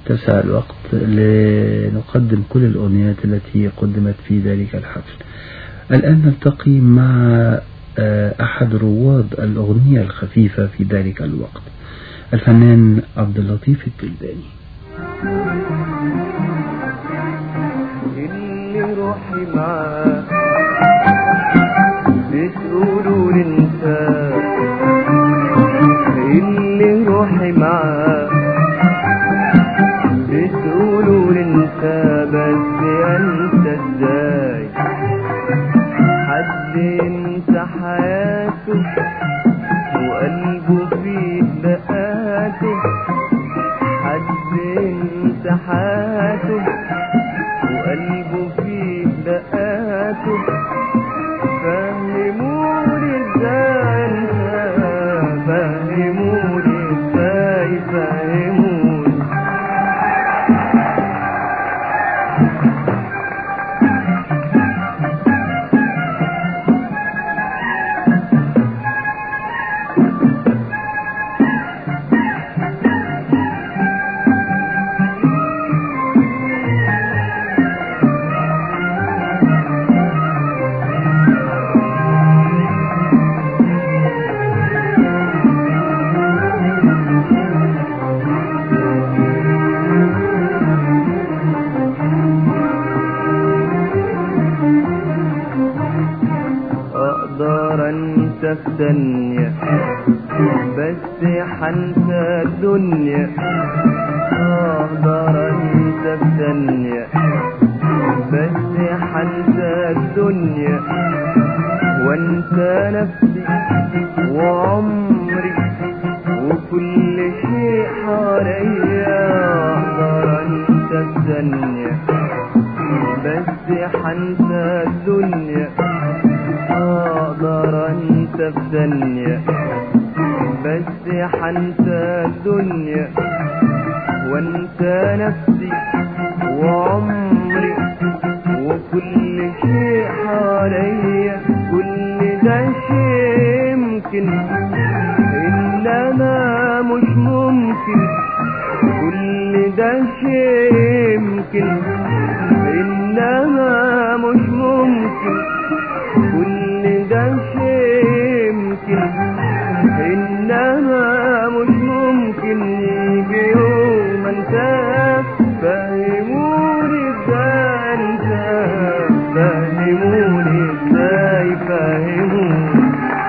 اتسع الوقت لنقدم كل الأغنيات التي قدمت في ذلك الحفل الآن نلتقي مع آه، أحد رواد الأغنية الخفيفة في ذلك الوقت الفنان عبد اللطيف التلباني اللي روحي معاه بتقولوا ننسى اللي روحي معاه بتقولوا ننسى بس انسى ازاي حد ينسى حياته وقلبه فيه دقاته حد ينسى حياته وقلبه فيه دقاته فهموني ازاي انسى فهموني ازاي فهموني اقدر انسى في ثانية بس حنسى الدنيا اقدر انسى في ثانية بس حنسى الدنيا وانسى نفسي وعمري وكل شيء حواليا اقدر انسى في ثانية بس حنسى الدنيا اقدر انسى في ثانية بس حنسى الدنيا وانسى نفسي وعمري وكل شيء حواليا كل ده شيء يمكن انما مش ممكن كل ده شيء يمكن انما مش ممكن كل ده شيء يمكن انما مش ممكن يجي يوم انساه فهموني ازاي انساه فهموني ازاي فهموني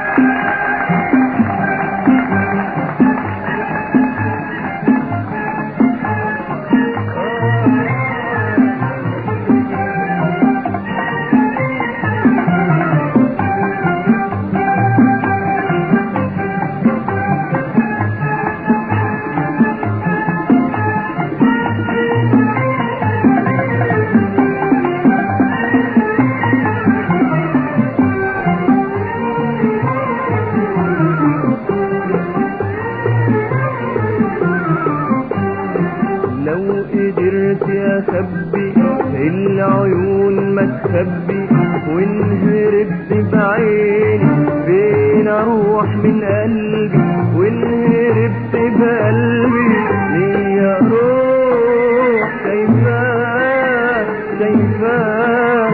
لو قدرت اخبي العيون ما تخبي وانهربت بعيني فين اروح من قلبي وانهربت بقلبي ليا روح شايفاه شايفاه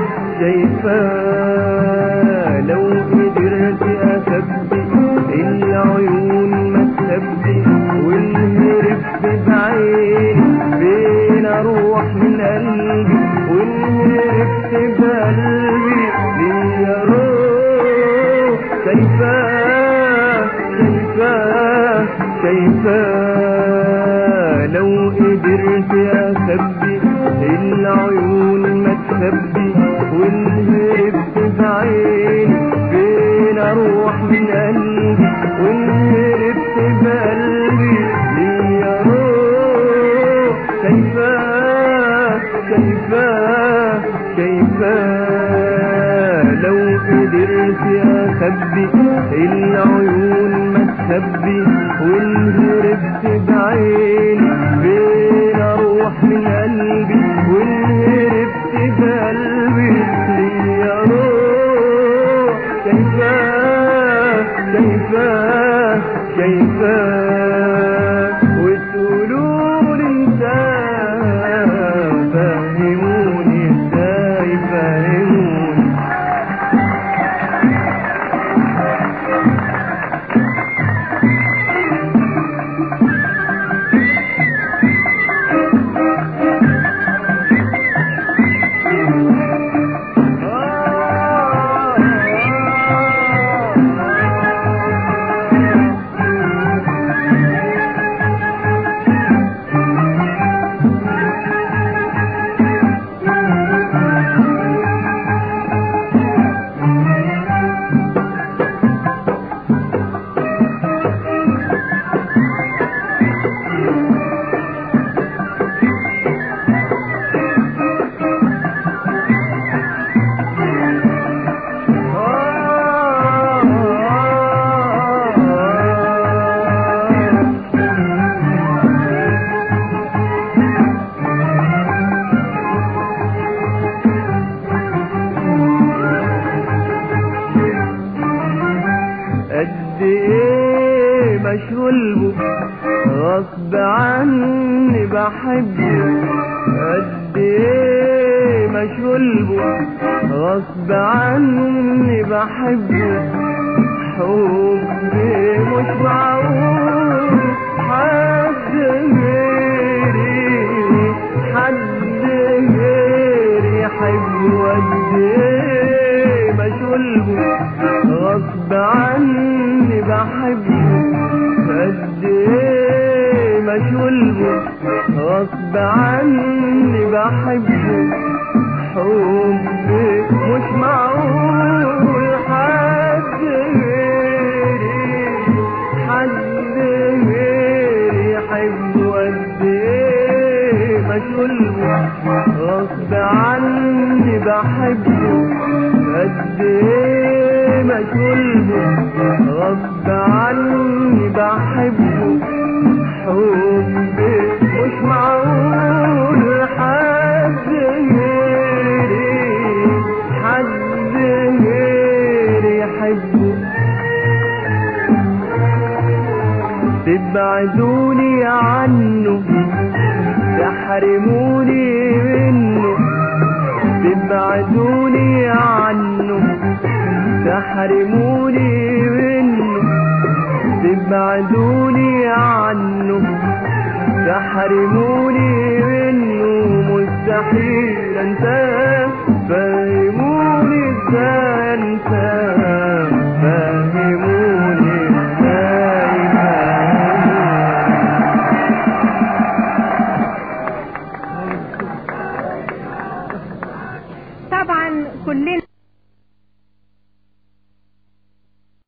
شايفاه لو قدرت اخبي العيون ما تخبي وانهربت بعيني فين اروح من قلبي وانهربت بقلبي ليا روح شايفاه شايفاه شايفاه لو قدرت اخبي العيون ما تخبي وانهربت بعيني فين اروح من قلبي وانهربت بقلبي ليا روح شايفاه شايفاه شايفاه لو قدرت اخبي العيون ما تخبي وانهربت بعيني فين اروح من قلبي وانهربت بقلبي ليا روح شايفاه شايفاه شايفاه وتقولوا لي انساه غصب عني بحبه قد ايه مشغول غصب عني بحبه حبي مش معقول حد غيري حد غيري يحبه قد ايه مشغول غصب عني بحبه قد ايه مشغول غصب عني بحبه حبي مش معقول حد غيري حد غيري يحبه قد ايه مشغول غصب عني بحبه قد ايه مشغول غصب عني بحبه حبي مش معقول حد غيري حد غيري يحبه تبعدوني عنه تحرموني منه تبعدوني عنه تحرموني منه تبعدوني عنه تحرموني منه مستحيل انساه فهموني ازاي انساه فهموني ازاي طبعا كلنا